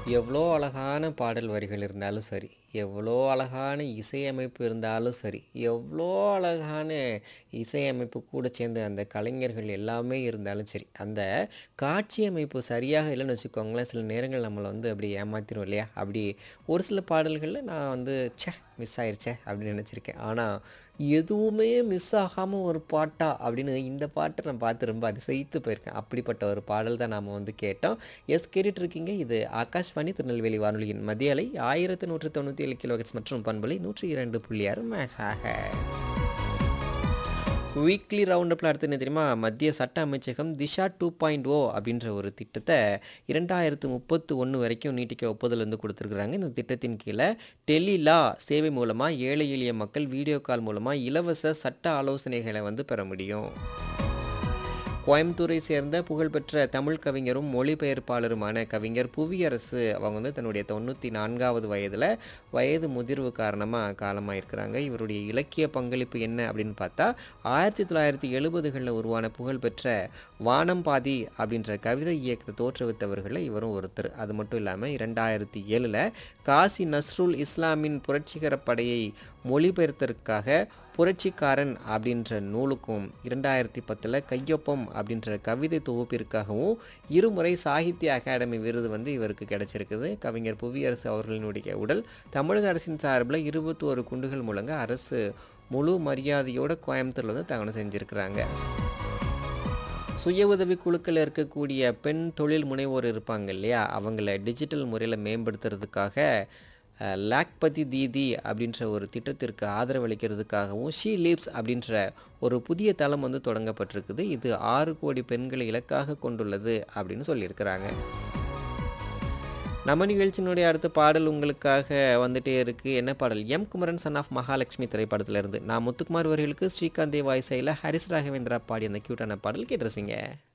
எவ்வளோ அழகான பாடல் வரிகள் இருந்தாலும் சரி, எவ்வளோ அழகான இசையமைப்பு இருந்தாலும் சரி, எவ்வளோ அழகான இசையமைப்பு கூட சேர்ந்து அந்த கலைஞர்கள் எல்லாமே இருந்தாலும் சரி, அந்த காட்சி அமைப்பு சரியாக இல்லைன்னு வச்சுக்கோங்களேன், சில நேரங்கள் நம்மள வந்து அப்படி ஏமாத்திரும் இல்லையா? அப்படி ஒரு சில பாடல்கள்ல நான் வந்து ச்சே! மிஸ் ஆயிருச்சே! அப்படின்னு நினச்சிருக்கேன். ஆனா, எதுவுமே மிஸ் ஆகாம ஒரு பாட்டா? அப்படின்னு இந்த பாட்ட நான் பார்த்து ரொம்ப அதிசயித்து போயிருக்கேன். அப்படிப்பட்ட ஒரு பாடல் தான் நாம வந்து கேட்டோம். எஸ் கேட்டுட்டு இருக்கீங்க. இது ஆகாஷ்வாணி திருநெல்வேலி வானொலியின் மத்திய அலை 1197 கிலோஹெர்ட்ஸ் மற்றும் பண்பலை 102.6 மெகாஹெர்ட்ஸ். வீக்லி ரவுண்ட் அப்ல அடுத்து என்ன தெரியுமா? மத்திய சட்ட அமைச்சகம் திஷா 2.0 அப்படின்ற ஒரு திட்டத்த 2031 வரைக்கும் நீட்டிக்க ஒப்புதல் வந்து குடுத்துருக்காங்க. இந்த திட்டத்தின் கீழ டெலி லா சேவை மூலமா ஏழை எளிய மக்கள் வீடியோ கால் மூலமா இலவச சட்ட ஆலோசனைகள வந்து பெற முடியும். கோயம்புத்தூரை சேர்ந்த புகழ்பெற்ற தமிழ் கவிஞரும், மொழிபெயர்ப்பாளருமான கவிஞர் புவியரசு அவங்க வந்து தன்னுடைய 94வது வயதுல வயது முதிர்வு காரணமா காலமாயிருக்கிறாங்க. இவருடைய இலக்கிய பங்களிப்பு என்ன அப்படின்னு பார்த்தா, 1970கள்ல உருவான புகழ்பெற்ற வானம் பாதி அப்படின்ற கவிதை இயக்கத்த தோற்றுவித்தவர்கள்ல இவரும் ஒருத்தர். அது மட்டும் இல்லாம 2007ல காசி நஸ்ருல் இஸ்லாமின் புரட்சிகர படையை மொழிபெயர்த்ததற்காக புரட்சிக்காரன் அப்படின்ற நூலுக்கும், 2010ல கையொப்பம் அப்படின்ற கவிதை தொகுப்பிற்காகவும் இருமுறை சாகித்ய அகாடமி விருது வந்து இவருக்கு கிடைச்சிருக்குது. கவிஞர் புவியரசு அவர்களினுடைய உடல் தமிழக அரசின் சார்பில 21 குண்டுகள் முழங்க அரசு முழு மரியாதையோட கோயம்புத்தூர்ல வந்து தகனம் செஞ்சிருக்கிறாங்க. சுய உதவி குழுக்கள்ல இருக்கக்கூடிய பெண் தொழில் முனைவோர் இருப்பாங்க இல்லையா? அவங்கள டிஜிட்டல் முறையில மேம்படுத்துறதுக்காக அ லாக்பதி தீதி அப்படின்ற ஒரு திட்டத்திற்கு ஆதரவு அளிக்கிறதுக்காகவும், ஷீ லீப்ஸ் அப்படின்ற ஒரு புதிய தளம் வந்து தொடங்கப்பட்டிருக்குது. இது 6 கோடி பெண்களை இலக்காக கொண்டுள்ளது அப்படின்னு சொல்லியிருக்கிறாங்க. நம்ம நிகழ்ச்சியினுடைய அடுத்த பாடல் உங்களுக்காக வந்துட்டே இருக்கு. என்ன பாடல்? M. Kumaran son of Mahalakshmi திரைப்படத்திலிருந்து. நான் முத்துக்குமார் அவர்களுக்கு ஸ்ரீகாந்த் தேவா இசையில ஹரிஸ் ராகவேந்திரா பாடிய அந்த கியூட்டான பாடல் கேட்டு ரசிங்க.